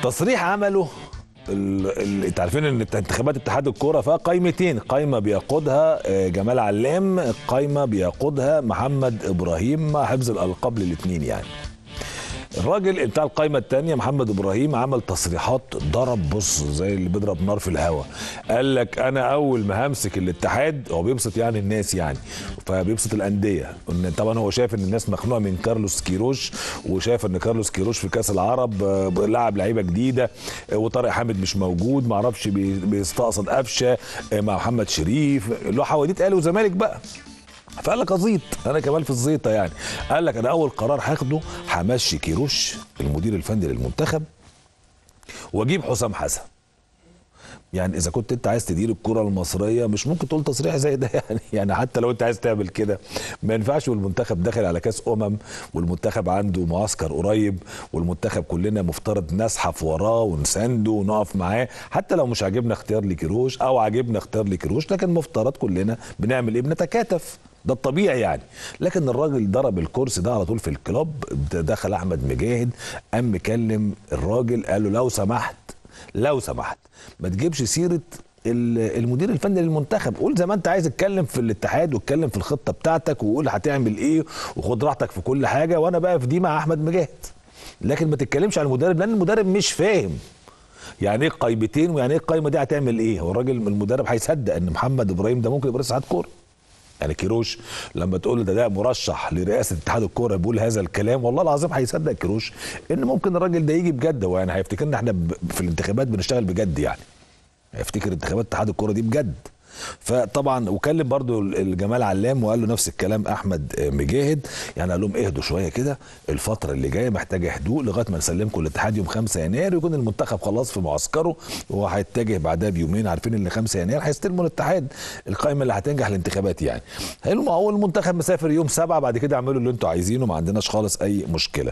تصريح عمله ال- ال- انت عارفين ان انتخابات اتحاد الكوره فيها قائمتين قائمه بيقودها آه، جمال علام قائمه بيقودها محمد ابراهيم مع حفظ الالقاب للاثنين يعني الراجل بتاع القائمه الثانيه محمد ابراهيم عمل تصريحات ضرب بص زي اللي بيضرب نار في الهواء قال لك انا اول ما همسك الاتحاد هو بيبسط يعني الناس يعني فبيبسط الانديه ان طبعا هو شايف ان الناس مخنوقه من كارلوس كيروش وشايف ان كارلوس كيروش في كاس العرب آه، لعب لعيبه جديده آه، وطارق حامد مش موجود معرفش بي- بيستقصد قفشه آه، مع محمد شريف اللي هو حواديت اهلي وزمالك بقى فقال لك ازيط انا كمان في الزيطه يعني قال لك انا اول قرار هاخده همشي كيروش المدير الفني للمنتخب واجيب حسام حسن يعني اذا كنت انت عايز تدير الكره المصريه مش ممكن تقول تصريح زي ده يعني يعني حتى لو انت عايز تعمل كده ما ينفعش والمنتخب داخل على كاس امم والمنتخب عنده معسكر قريب والمنتخب كلنا مفترض نزحف وراه ونسانده ونقف معاه حتى لو مش عاجبنا اختيار لكيروش او عاجبنا اختيار لكيروش لكن مفترض كلنا بنعمل ايه بنتكاتف ده الطبيعي يعني لكن الراجل ضرب الكرسي ده على طول في الكلوب دخل احمد مجاهد قام مكلم الراجل قال له لو سمحت لو سمحت ما تجيبش سيره ال- المدير الفني للمنتخب قول زي ما انت عايز اتكلم في الاتحاد واتكلم في الخطه بتاعتك وقول هتعمل ايه وخد راحتك في كل حاجه وانا بقى في دي مع احمد مجاهد لكن ما تتكلمش عن المدرب لان المدرب مش فاهم يعني ايه قايمتين ويعني ايه القايمه دي هتعمل ايه هو الراجل المدرب هيصدق ان محمد ابراهيم ده ممكن يبقى رئيس اتحاد كوره يعني كيروش لما تقول له ده ده مرشح لرئاسه اتحاد الكوره بيقول هذا الكلام والله العظيم هيصدق كيروش ان ممكن الراجل ده يجي بجد هو يعني هيفتكرنا احنا ب- في الانتخابات بنشتغل بجد يعني هيفتكر انتخابات اتحاد الكوره دي بجد فطبعا وكلم برضو الجمال علام وقال له نفس الكلام احمد مجاهد يعني قال لهم اهدوا شويه كده الفتره اللي جايه محتاجه هدوء لغايه ما نسلمكم الاتحاد يوم 5 يناير ويكون المنتخب خلاص في معسكره وهو هيتجه بعدها بيومين عارفين ان 5 يناير هيستلموا الاتحاد القائمه اللي هتنجح الانتخابات يعني قالوا ما هو المنتخب مسافر يوم 7 بعد كده اعملوا اللي انتوا عايزينه ما عندناش خالص اي مشكله